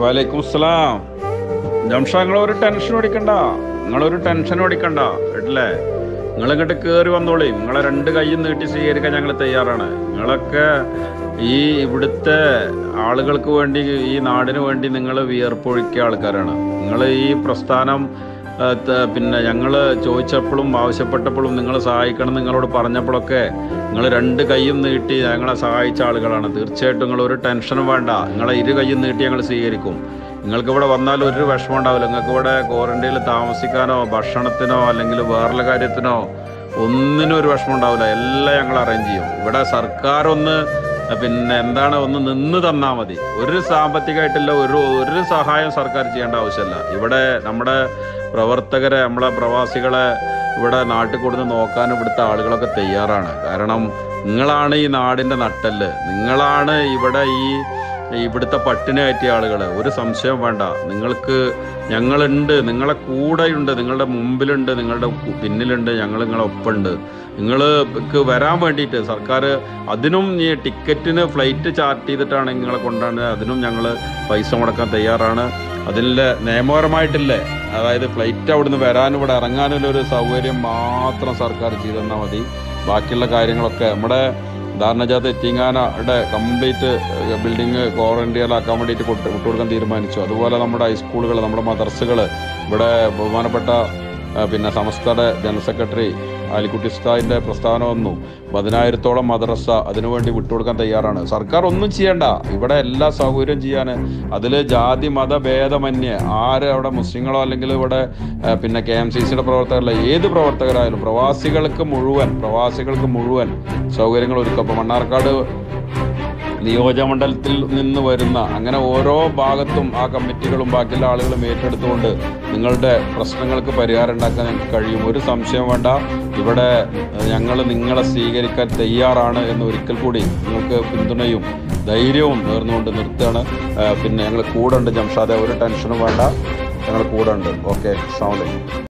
വലൈക്കും സ്ലാം ജംഷ നിങ്ങളൊരു ടെൻഷൻ ഓടിക്കണ്ട നിങ്ങളൊരു ടെൻഷൻ ഓടിക്കണ്ട കേട്ടില്ലേ നിങ്ങൾ ഇങ്ങോട്ട് കയറി വന്നോളി നിങ്ങളെ രണ്ട് കൈയും നീട്ടി സ്വീകരിക്കാൻ ഞങ്ങൾ തയ്യാറാണ് നിങ്ങളൊക്കെ ഈ ഇവിടുത്തെ ആളുകൾക്ക് വേണ്ടി ഈ നാടിന് വേണ്ടി നിങ്ങൾ വിയർപ്പൊഴുക്കിയ ആൾക്കാരാണ് നിങ്ങൾ ഈ പ്രസ്ഥാനം ആ, ത- പിന്നെ ഞങ്ങൾ ചോദിച്ചപ്പോഴും ആവശ്യപ്പെട്ടപ്പോഴും നിങ്ങൾ സഹായിക്കണം നിങ്ങളോട് പറഞ്ഞപ്പോഴൊക്കെ നിങ്ങൾ രണ്ട് കൈയും നീട്ടി ഞങ്ങളെ സഹായിച്ച ആളുകളാണ് തീർച്ചയായിട്ടും നിങ്ങൾ ഒരു ടെൻഷനും വേണ്ട നിങ്ങളെ ഇരു കൈയും നീട്ടി ഞങ്ങൾ സ്വീകരിക്കും നിങ്ങൾക്ക് ഇവിടെ വന്നാൽ ഒരു വിഷമം ഉണ്ടാവില്ല നിങ്ങൾക്ക് ഇവിടെ ക്വാറന്റൈനിൽ താമസിക്കാനോ ഭക്ഷണത്തിനോ അല്ലെങ്കിൽ വേറെ കാര്യത്തിനോ ഒന്നിനും ഒരു വിഷമം ഉണ്ടാവില്ല എല്ലാം ഞങ്ങൾ അറേഞ്ച് ചെയ്യും ഇവിടെ സർക്കാർ ഒന്ന് പിന്നെ എന്താണ് ഒന്ന് നിന്ന് തന്നാൽ മതി ഒരു സാമ്പത്തികമായിട്ടില്ല ഒരു ഒരു സഹായം സർക്കാർ ചെയ്യേണ്ട ആവശ്യമില്ല ഇവിടെ നമ്മുടെ പ്രവർത്തകരെ നമ്മളെ പ്രവാസികളെ ഇവിടെ നാട്ടിൽ കൊടുത്ത് നോക്കാൻ ഇവിടുത്തെ ആളുകളൊക്കെ തയ്യാറാണ് കാരണം നിങ്ങളാണ് ഈ നാടിൻ്റെ നട്ടല് നിങ്ങളാണ് ഇവിടെ ഈ ഇവിടുത്തെ പട്ടിണി കയറ്റിയ ആളുകൾ ഒരു സംശയം വേണ്ട നിങ്ങൾക്ക് ഞങ്ങളുണ്ട് നിങ്ങളെ കൂടെയുണ്ട് നിങ്ങളുടെ മുമ്പിലുണ്ട് നിങ്ങളുടെ കു- പിന്നിലുണ്ട് ഞങ്ങൾ നിങ്ങളെ ഒപ്പമുണ്ട് നിങ്ങൾക്ക് വരാൻ വേണ്ടിയിട്ട് സർക്കാർ അതിനും ഈ ടിക്കറ്റിന് ഫ്ലൈറ്റ് ചാർട്ട് ചെയ്തിട്ടാണ് നിങ്ങളെ കൊണ്ടാണ് അതിനും ഞങ്ങൾ പൈസ മുടക്കാൻ തയ്യാറാണ് അതിലെ നിയമപരമായിട്ടില്ലേ അതായത് ഫ്ലൈറ്റ് അവിടുന്ന് വരാനും ഇവിടെ ഇറങ്ങാനുള്ള ഒരു സൗകര്യം മാത്രം സർക്കാർ ചെയ്തു തന്നാൽ മതി ബാക്കിയുള്ള കാര്യങ്ങളൊക്കെ നമ്മുടെ ധാരണജാത എത്തിങ്ങാനയുടെ കംപ്ലീറ്റ് ബിൽഡിംഗ് ക്വാറന്റൈനിലാക്കാൻ വേണ്ടിയിട്ട് കൊട്ട് വിട്ടുകൊടുക്കാൻ തീരുമാനിച്ചു അതുപോലെ നമ്മുടെ ഹൈസ്കൂളുകൾ നമ്മുടെ മദർസുകൾ ഇവിടെ ബഹുമാനപ്പെട്ട ആ, പിന്നെ സംസ്ഥയുടെ ജനറൽ സെക്രട്ടറി ആലിക്കുട്ടി ഉസ്താദിന്റെ പ്രസ്താവന വന്നു പതിനായിരത്തോളം മദ്രസ അതിനുവേണ്ടി വിട്ടുകൊടുക്കാൻ തയ്യാറാണ് സർക്കാർ ഒന്നും ചെയ്യണ്ട ഇവിടെ എല്ലാ സൗകര്യം ചെയ്യാൻ അതിൽ ജാതി മത ഭേദമന്യേ ആര് അവിടെ മുസ്ലിങ്ങളോ അല്ലെങ്കിൽ ഇവിടെ ആ, പിന്നെ കെ എം സി സിയുടെ പ്രവർത്തകരല്ല ഏത് പ്രവർത്തകരായാലും പ്രവാസികൾക്ക് മുഴുവൻ പ്രവാസികൾക്ക് മുഴുവൻ സൗകര്യങ്ങൾ ഒരുക്കും അപ്പോൾ മണ്ണാർക്കാട് നിയോജകമണ്ഡലത്തിൽ നിന്ന് വരുന്ന അങ്ങനെ ഓരോ ഭാഗത്തും ആ കമ്മിറ്റികളും ബാക്കിയുള്ള ആളുകളും ഏറ്റെടുത്തുകൊണ്ട് നിങ്ങളുടെ പ്രശ്നങ്ങൾക്ക് പരിഹാരം ഉണ്ടാക്കാൻ ഞങ്ങൾക്ക് കഴിയും ഒരു സംശയം വേണ്ട ഇവിടെ ഞങ്ങൾ നിങ്ങളെ സ്വീകരിക്കാൻ തയ്യാറാണ് എന്ന് ഒരിക്കൽ കൂടി നിങ്ങൾക്ക് പിന്തുണയും ധൈര്യവും നേർന്നുകൊണ്ട് നിർത്തുകയാണ് ആ, പിന്നെ ഞങ്ങൾ കൂടെ ഉണ്ട് ജംഷാദെ ഒരു ടെൻഷനും വേണ്ട ഞങ്ങൾ കൂടെ ഉണ്ട് ഓക്കെ അസ്സാം വലൈക്കും